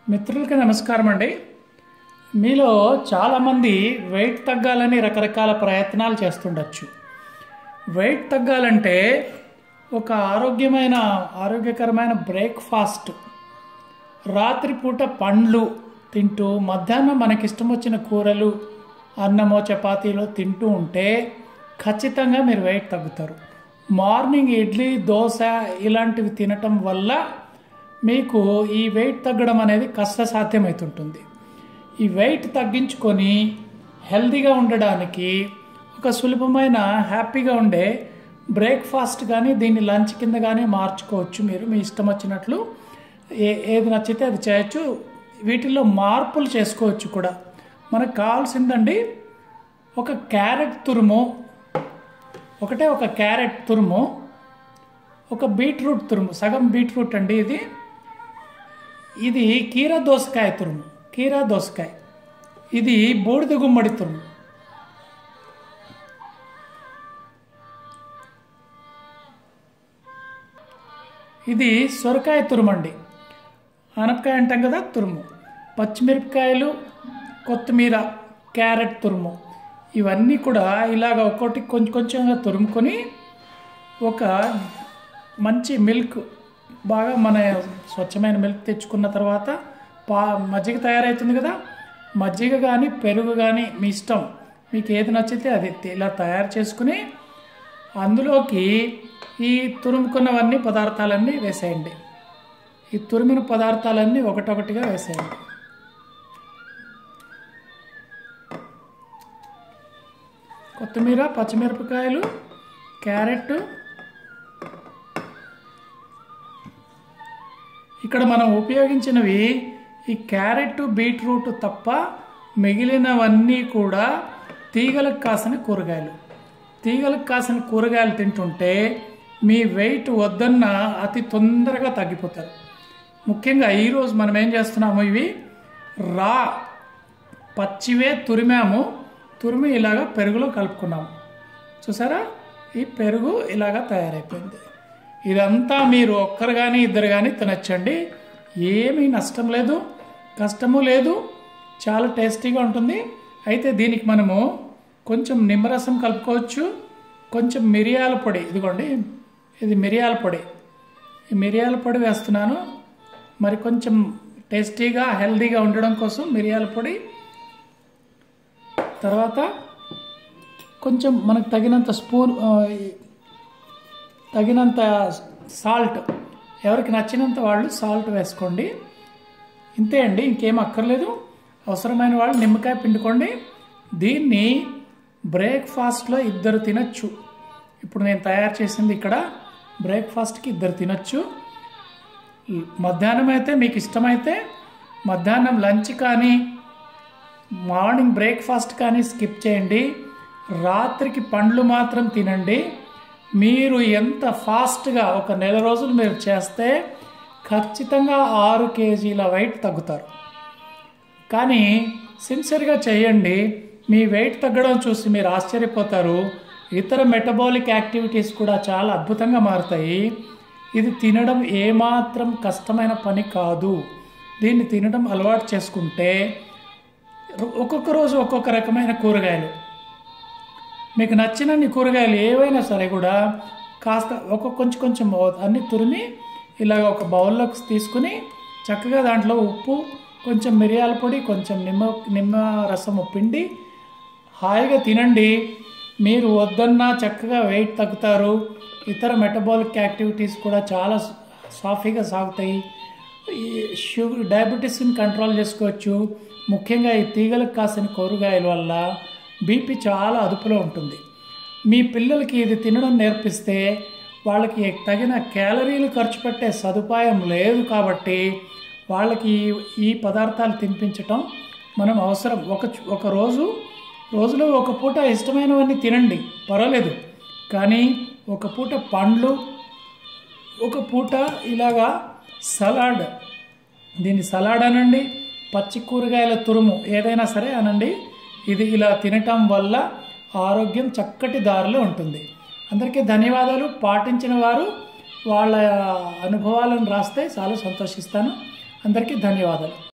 మిత్రులకి నమస్కారం అండి మీలో చాలామంది వెయిట్ తగ్గాలని రకరకాల ప్రయత్నాలు చేస్తుండొచ్చు వెయిట్ తగ్గాలంటే ఒక ఆరోగ్యమైన ఆరోగ్యకరమైన బ్రేక్ఫాస్ట్ రాత్రిపూట పండ్లు తింటూ మధ్యాహ్నం మనకిష్టం వచ్చిన కూరలు అన్నమో చపాతీలో తింటూ ఉంటే ఖచ్చితంగా మీరు వెయిట్ తగ్గుతారు మార్నింగ్ ఇడ్లీ దోశ ఇలాంటివి తినటం వల్ల మీకు ఈ వెయిట్ తగ్గడం అనేది కష్టసాధ్యమవుతుంటుంది ఈ వెయిట్ తగ్గించుకొని హెల్తీగా ఉండడానికి ఒక సులభమైన హ్యాపీగా ఉండే బ్రేక్ఫాస్ట్ కానీ దీన్ని లంచ్ కింద కానీ మార్చుకోవచ్చు మీరు మీ ఇష్టం వచ్చినట్లు ఏ ఏది నచ్చితే అది చేయొచ్చు వీటిల్లో మార్పులు చేసుకోవచ్చు కూడా మనకు కావాల్సిందండి ఒక క్యారెట్ తురుము ఒకటే ఒక క్యారెట్ తురుము ఒక బీట్రూట్ తురుము సగం బీట్రూట్ అండి ఇది ఇది కీరా దోసకాయ తురుము కీరా దోసకాయ ఇది బూడిద గుమ్మడి తురుము ఇది సొరకాయ తురుము అండి ఆనపకాయ అంటాం కదా తురుము పచ్చిమిరపకాయలు కొత్తిమీర క్యారెట్ తురుము ఇవన్నీ కూడా ఇలాగ ఒక్కొక్కటి కొంచెం కొంచెంగా తురుముకొని ఒక మంచి మిల్క్ బాగా మన స్వచ్ఛమైన మిల్క్ తెచ్చుకున్న తర్వాత పా మజ్జిగ తయారవుతుంది కదా మజ్జిగ కానీ పెరుగు కానీ మీ ఇష్టం మీకు ఏది నచ్చితే అది ఇలా తయారు చేసుకుని అందులోకి ఈ తురుముకున్నవన్నీ పదార్థాలన్నీ వేసేయండి ఈ తురిమిన పదార్థాలన్నీ ఒకటొకటిగా వేసేయండి కొత్తిమీర పచ్చిమిరపకాయలు క్యారెట్ ఇక్కడ మనం ఉపయోగించినవి ఈ క్యారెట్ బీట్రూట్ తప్ప మిగిలినవన్నీ కూడా తీగలకు కాసిన కూరగాయలు తీగలకు కాసిన కూరగాయలు తింటుంటే మీ వెయిట్ వద్దన్న అతి తొందరగా తగ్గిపోతారు ముఖ్యంగా ఈరోజు మనం ఏం చేస్తున్నాము ఇవి రా పచ్చివే తురిమాము తురిమి ఇలాగా పెరుగులో కలుపుకున్నాము చూసారా ఈ పెరుగు ఇలాగా తయారైపోయింది ఇదంతా మీరు ఒక్కరు కానీ ఇద్దరు కానీ తినచ్చండి ఏమీ నష్టం లేదు కష్టము లేదు చాలా టేస్టీగా ఉంటుంది అయితే దీనికి మనము కొంచెం నిమ్మరసం కలుపుకోవచ్చు కొంచెం మిరియాల పొడి ఇదిగోండి ఇది మిరియాల పొడి ఈ మిరియాల పొడి వేస్తున్నాను మరి కొంచెం టేస్టీగా హెల్దీగా ఉండడం కోసం మిరియాల పొడి తర్వాత కొంచెం మనకు తగినంత స్పూన్ తగినంత సాల్ట్ ఎవరికి నచ్చినంత వాళ్ళు సాల్ట్ వేసుకోండి ఇంతే అండి ఇంకేం అక్కర్లేదు అవసరమైన వాళ్ళు నిమ్మకాయ పిండుకోండి దీన్ని బ్రేక్ఫాస్ట్లో ఇద్దరు తినచ్చు ఇప్పుడు నేను తయారు చేసింది ఇక్కడ బ్రేక్ఫాస్ట్కి ఇద్దరు తినచ్చు మధ్యాహ్నం అయితే మీకు ఇష్టమైతే మధ్యాహ్నం లంచ్ కానీ మార్నింగ్ బ్రేక్ఫాస్ట్ కానీ స్కిప్ చేయండి రాత్రికి పండ్లు మాత్రం తినండి మీరు ఎంత ఫాస్ట్గా ఒక నెల రోజులు మీరు చేస్తే ఖచ్చితంగా ఆరు కేజీల వెయిట్ తగ్గుతారు కానీ సిన్సియర్గా చేయండి మీ వెయిట్ తగ్గడం చూసి మీరు ఆశ్చర్యపోతారు ఇతర మెటబాలిక్ యాక్టివిటీస్ కూడా చాలా అద్భుతంగా మారుతాయి ఇది తినడం ఏమాత్రం కష్టమైన పని కాదు దీన్ని తినడం అలవాటు చేసుకుంటే ఒక్కొక్క రోజు ఒక్కొక్క రకమైన కూరగాయలు మీకు నచ్చినన్ని కూరగాయలు ఏవైనా సరే కూడా కాస్త ఒక్కొక్క కొంచెం కొంచెం అన్ని తురిమి ఇలాగ ఒక బౌల్లోకి తీసుకుని చక్కగా దాంట్లో ఉప్పు కొంచెం మిరియాల పొడి కొంచెం నిమ్మ నిమ్మ రసము పిండి హాయిగా తినండి మీరు వద్దన్నా చక్కగా వెయిట్ తగ్గుతారు ఇతర మెటబాలిక్ యాక్టివిటీస్ కూడా చాలా సాఫీగా సాగుతాయి ఈ షుగర్ డయాబెటీస్ని కంట్రోల్ చేసుకోవచ్చు ముఖ్యంగా ఈ తీగలకు కాసిన కూరగాయల వల్ల బీపీ చాలా అదుపులో ఉంటుంది మీ పిల్లలకి ఇది తినడం నేర్పిస్తే వాళ్ళకి తగిన క్యాలరీలు ఖర్చు పెట్టే సదుపాయం లేదు కాబట్టి వాళ్ళకి ఈ పదార్థాలు తినిపించటం మనం అవసరం ఒక ఒక రోజు రోజులో ఒక పూట ఇష్టమైనవన్నీ తినండి పర్వాలేదు కానీ ఒక పూట పండ్లు ఒక పూట ఇలాగా సలాడ్ దీన్ని సలాడ్ అనండి పచ్చి కూరగాయల తురుము ఏదైనా సరే అనండి ఇది ఇలా తినటం వల్ల ఆరోగ్యం చక్కటి దారిలో ఉంటుంది అందరికీ ధన్యవాదాలు పాటించిన వారు వాళ్ళ అనుభవాలను రాస్తే చాలా సంతోషిస్తాను అందరికీ ధన్యవాదాలు